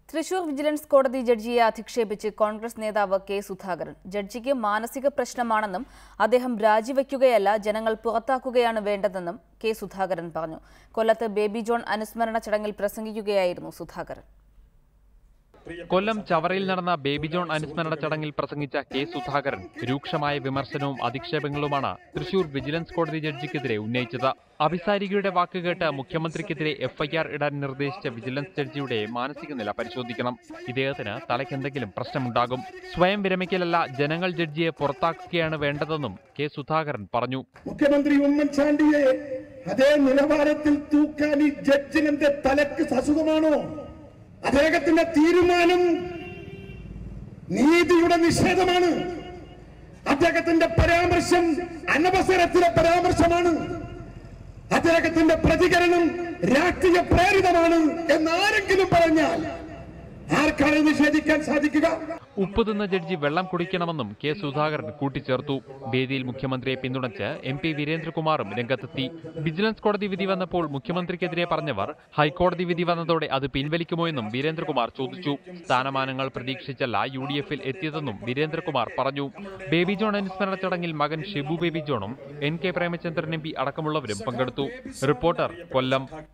Thrissur vigilance കോടതി ജഡ്ജിയെ അധിക്ഷേപിച്ച് കോൺഗ്രസ് നേതാവ് K Sudhakaran ജഡ്ജിക്ക് മാനസിക പ്രശ്നമാണെന്നും അദ്ദേഹം രാജിവെക്കുകയല്ല ജനങ്ങൾ പുറത്താക്കുകയാണ് വേണ്ടതെന്നും കെ സുധാകരൻ പറഞ്ഞു കൊല്ലത്ത് ബേബി ജോൺ അനുസ്മരണ ചടങ്ങിൽ പ്രസംഗിക്കുകയായിരുന്നു സുധാകരൻ കൊല്ലം ചവറയിൽ നടന്ന ബേബി ജോൺ അനുസ്മരണ ചടങ്ങിൽ പ്രസംഗിച്ച കെ സുധാകരൻ രൂക്ഷമായ വിമർശനവും അധിക്ഷേപങ്ങളുമാണ് തൃശൂർ വിജിലൻസ് കോടതി ജഡ്ജിക്കെതിരെ ഉന്നയിച്ചത് അഭിസാരികയുടെ വാക്കുകേട്ട് മുഖ്യമന്ത്രിക്കെതിരെ എഫ്ഐആർ ഇടാൻ നിർദ്ദേശിച്ച വിജിലൻസ് ജഡ്ജിയുടെ മാനസിക നില പരിശോധിക്കണം ഇദ്ദേഹത്തിന് തലയ്ക്കെന്തെങ്കിലും പ്രശ്നമുണ്ടാകും സ്വയം വിരമിക്കലല്ല ജനങ്ങൾ ജഡ്ജിയെ പുറത്താക്കുകയാണ് വേണ്ടതെന്നും കെ സുധാകരൻ പറഞ്ഞു മുഖ്യമന്ത്രി ഉമ്മൻചാണ്ടിയെ അതേ നിലവാരത്തിൽ തൂക്കാൻ ഈ ജഡ്ജിനെന്റെ തലക്ക് അസുഖമാണോ അദ്ദേഹത്തിന്റെ തീരുമാനം നീതിയുടെ നിഷേധമാണ് അദ്ദേഹത്തിന്റെ പരാമർശം അനവസരത്തിലെ പരാമർശമാണ് അദ്ദേഹത്തിന്റെ പ്രതികരണം രാഷ്ട്രീയ പ്രേരിതമാണ് എന്നാരെങ്കിലും പറഞ്ഞാൽ ആർക്കാണ് നിഷേധിക്കാൻ സാധിക്കുക ഉപ്പ് തിന്ന ജഡ്ജി വെള്ളം കുടിക്കണമെന്നും കെ സുധാകരൻ കൂട്ടിച്ചേർത്തു വേദിയിൽ മുഖ്യമന്ത്രിയെ പിന്തുണച്ച് എം പി വീരേന്ദ്രകുമാറും രംഗത്തെത്തി വിജിലൻസ് കോടതി വിധി വന്നപ്പോൾ മുഖ്യമന്ത്രിക്കെതിരെ പറഞ്ഞവർ ഹൈക്കോടതി വിധി വന്നതോടെ അത് പിൻവലിക്കുമോ എന്നും വീരേന്ദ്രകുമാർ ചോദിച്ചു സ്ഥാനമാനങ്ങൾ പ്രതീക്ഷിച്ചല്ല യു ഡി എഫിൽ എത്തിയതെന്നും വീരേന്ദ്രകുമാർ പറഞ്ഞു ബേബി ജോൺ അനുസ്മരണ ചടങ്ങിൽ മകൻ ഷിബു ബേബി ജോണും N K Premachandran M P അടക്കമുള്ളവരും പങ്കെടുത്തു റിപ്പോർട്ടർ കൊല്ലം